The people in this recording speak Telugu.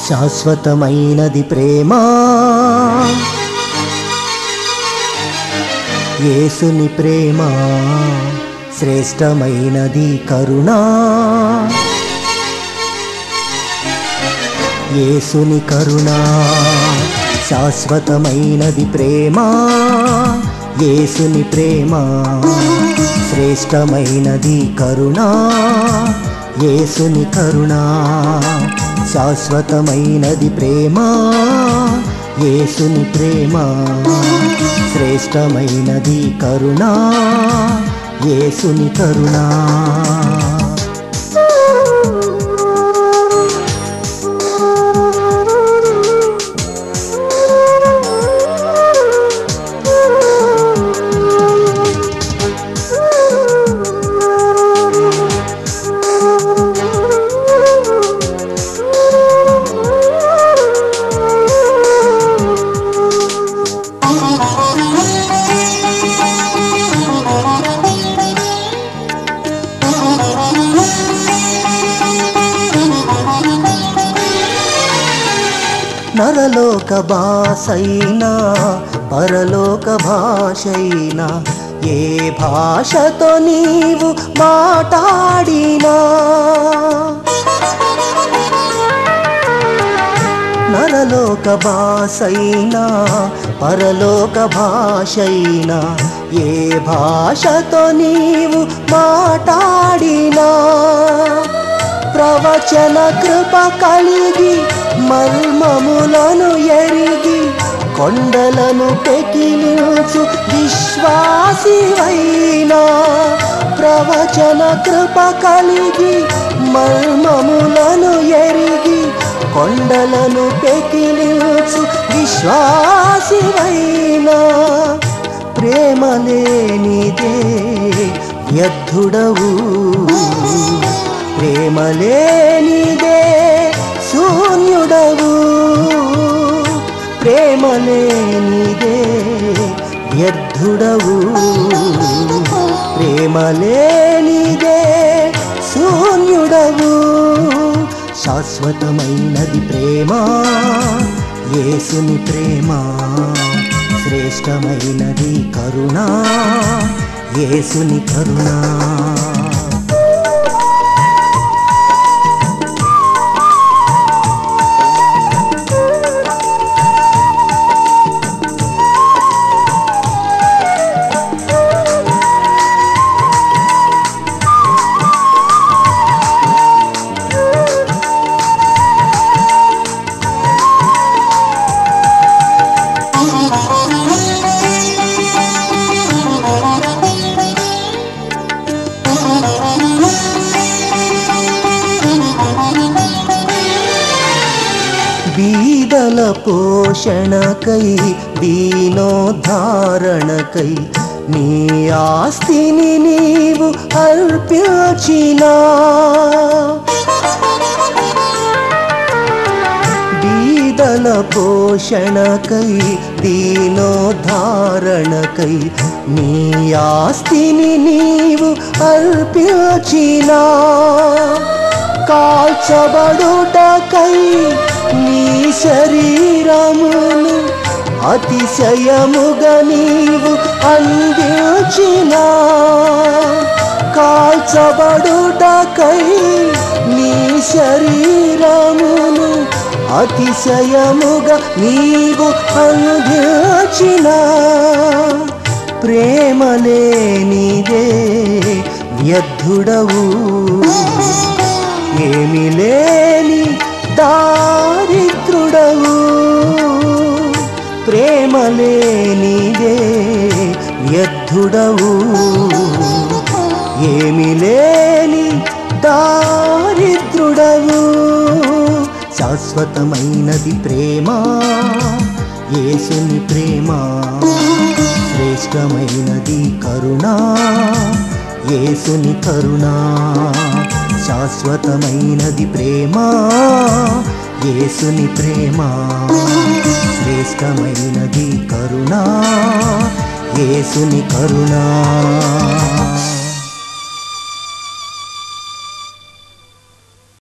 శాశ్వతమైనది ప్రేమ యేసుని ప్రేమ శ్రేష్టమైనది కరుణ యేసుని కరుణ శాశ్వతమైనది ప్రేమ యేసుని ప్రేమ శ్రేష్టమైనది కరుణ యేసుని కరుణ శాశ్వతమైనది ప్రేమ యేసుని ప్రేమ శ్రేష్టమైనది కరుణ యేసుని కరుణ నరలోక భాషైనా పరలోక భాషైనా ఏ భాషతో నీవు మాట్లాడినా నరలోక భాషైనా పరలోక భాషైనా ఏ భాషతో నీవు మాట్లాడినా ప్రవచన కృప కలిగి మర్మములను ఎరిగి కొండలను పెకిలించు విశ్వాసివైనా ప్రవచన కృప కలిగి మర్మములను ఎరిగి కొండలను పెకిలించు విశ్వాసివైనా ప్రేమ లేనిదే వ్యర్థుడవు ప్రేమ లేనిదే శూన్యుడవు ప్రేమ లేనిదే వ్యర్థుడవు ప్రేమ లేనిదే శూన్యుడవు శాశ్వతమైనది ప్రేమ యేసుని ప్రేమ శ్రేష్టమైనది కరుణ యేసుని కరుణ బీదల పోషణకై దీనోద్ధారణకై నీ ఆస్తిని నీవు అర్పించినా బీదల పోషణకై దీనోద్ధారణకై నీ ఆస్తిని నీవు అర్పించినా కాల్చబడుటకై నీ శరీరమును అతిశయముగా నీవు అందించిన కాల్చబడుటకై నీ శరీరమును అతిశయముగా నీవు అందించిన ప్రేమ లేనిదే వ్యర్థుడవు ఏమి లేని దారిద్రుడవు ప్రేమ లేనిదే వ్యర్థుడవు ఏమి లేని దారిద్రుడవు శాశ్వతమైనది ప్రేమ యేసుని ప్రేమ శ్రేష్టమైనది కరుణ యేసుని కరుణ శాశ్వతమైనది ప్రేమ యేసుని ప్రేమ శ్రేష్టమైనది కరుణ యేసుని కరుణ